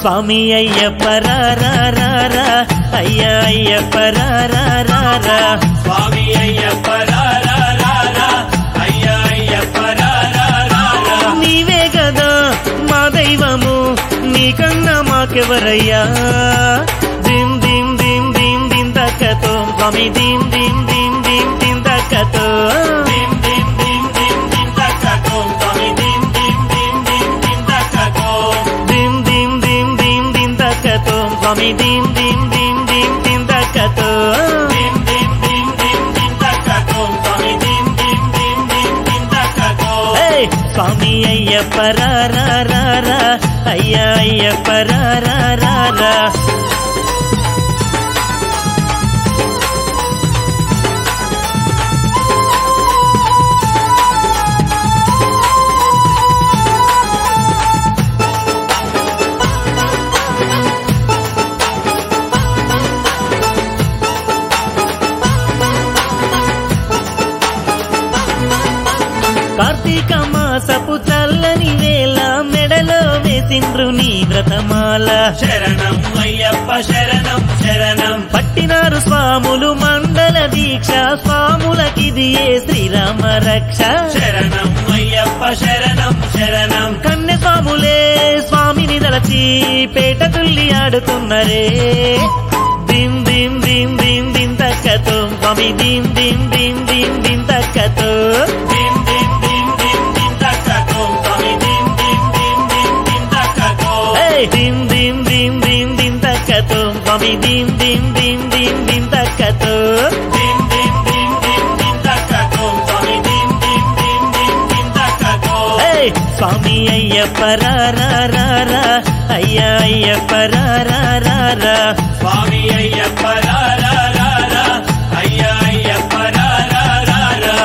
స్వామి అయ్యప్ప రా రా రా రా అయ్యా అయ్యప్ప రా రా రా రా స్వామి అయ్యప్ప రా రా రా రా అయ్యా అయ్యప్ప రా రా రా రా నీవే కదా మా దైవము నీకన్నా మాకెవరయ్యా దిం దిం దిం దిం దిం దక్కతో స్వామి దిం దిం దిం దిం దిం దక్కతో దిం దిం దిం దిం దిం దక్కతో స్వామి దిం దిం దిం దిం దిం దక్కతో దిం దిం దిం దిం దిం దక్కతో స్వామి దిం దిం దిం దిం దిం దక్కతో దిం దిం దిం దిం దిం దక్కతో స్వామి దిం దిం దిం దిం దిం దక్కతో ఏయ్! స్వామి అయ్యప్ప రా రా రా రా అయ్యా అయ్యప్ప రా రా రా రా కార్తీక మాసపు చల్లని వేళ మెడలో వేసిండ్రు నీ వ్రతమాల శరణం అయ్యప్ప శరణం శరణం పట్టినారు స్వాములు మండల దీక్ష స్వాములకిది ఏ శ్రీరామ రక్ష శరణం అయ్యప్ప శరణం శరణం కన్నె స్వాములే స్వామిని దలచి పేట తుల్లి ఆడుతున్నరే దిం దిం దిం దిం దిం తక్కతో స్వామి దిం దిం దిం దిం దిం తక్కతో దిం దిం దిం దిం దిం దక్కతో స్వామి దిం దిం దిం దిం దిం దక్కతో ఏయ్! దిం దిం దిం దిం దిం తక్కతో స్వామి దిం దిం దిం దిం దిం తక్కతో దిం దిం దిం దిం దిం దక్కతో స్వామి దిం దిం దిం దిం దిం దక్కతో ఏయ్! స్వామి అయ్యప్ప రా రా రా రా అయ్యా అయ్యప్ప రా రా రా రా స్వామి అయ్యప్ప రా రా రా రా అయ్యా అయ్యప్ప రా రా రా రా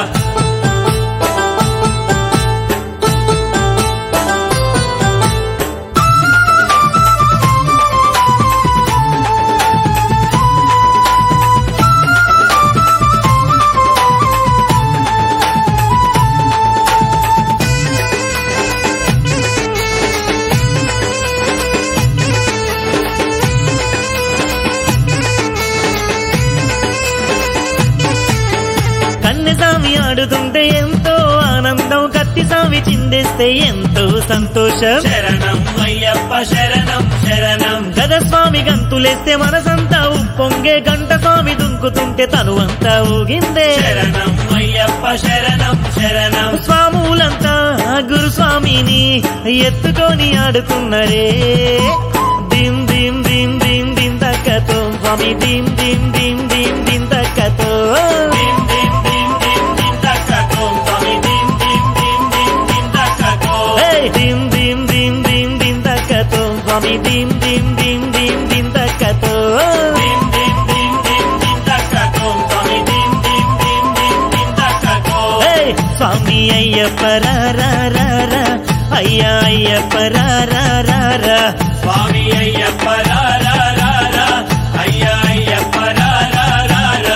కన్నె స్వామి ఆడుతుంటే ఎంతో ఆనందం కత్తి స్వామి చిందేస్తే ఎంతో సంతోషం శరణం అయ్యప్ప శరణం శరణం గద స్వామి గంతులేస్తే మనసంతా ఉప్పొంగే గంట స్వామి దుంకుతుంటే తను అంతా ఊగిందే శరణం అయ్యప్ప శరణం శరణం స్వాములంతా గురుస్వామిని ఎత్తుకొని ఆడుతున్నరే దిం దిం దిం దిం దిం తక్కతో స్వామి దిం దిం దిం దిం దిం తక్కతో దిం దిం దిం దిం దిం దక్కతో స్వామి దిం దిం దిం దిం దిం దక్కతో ఏయ్! దిం దిం దిం దిం దిం తక్కతో స్వామి దిం దిం దిం దిం దిం తక్కతో దిం దిం దిం దిం దిం దక్కతో స్వామి దిం దిం దిం దిం దిం దక్కతో ఏయ్! స్వామి అయ్యప్ప రా రా రా రా అయ్యా అయ్యప్ప రా రా రా రా స్వామి అయ్యప్ప రా రా రా రా అయ్యా అయ్యప్ప రా రా రా రా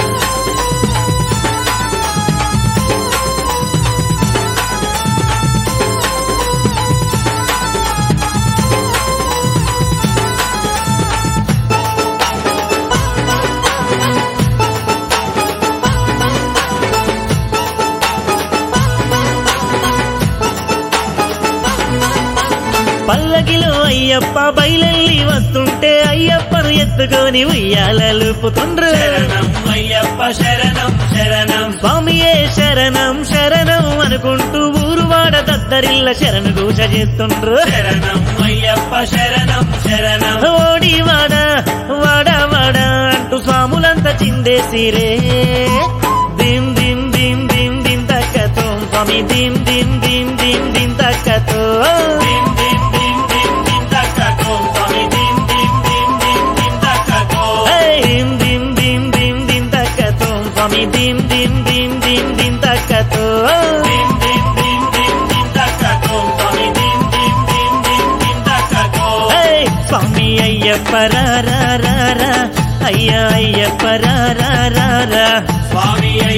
పల్లకిలో అయ్యప్ప బయలెల్లి వస్తుంటే అయ్యప్పను ఎత్తుకొని ఉయ్యాలలుపుతుండ్రు శరణం అయ్యప్ప శరణం శరణం స్వామియే శరణం శరణం అనుకుంటూ ఊరువాడ దద్దరిల్ల శరణు గూష చేస్తుండ్రు శరణం అయ్యప్ప శరణం శరణం ఓడి వాడ వాడ వాడ అంటూ స్వాములంతా చిందేసిరే దిం దిం దిం దిం దిం తక్కతో స్వామి దిం దిం దిం దిం దిం తక్కతో దిం దిం దిం దిం దిం దక్కతో స్వామి దిం దిం దిం దిం దిం దక్కతో ఏయ్! దిం దిం దిం దిం దిం తక్కతో స్వామి దిం దిం దిం దిం దిం తక్కతో దిం దిం దిం దిం దిం దక్కతో స్వామి దిం దిం దిం దిం దిం దక్కతో ఏయ్! స్వామి అయ్యప్ప రా రా రా రా అయ్యా అయ్యప్ప రా రా రా రా స్వామి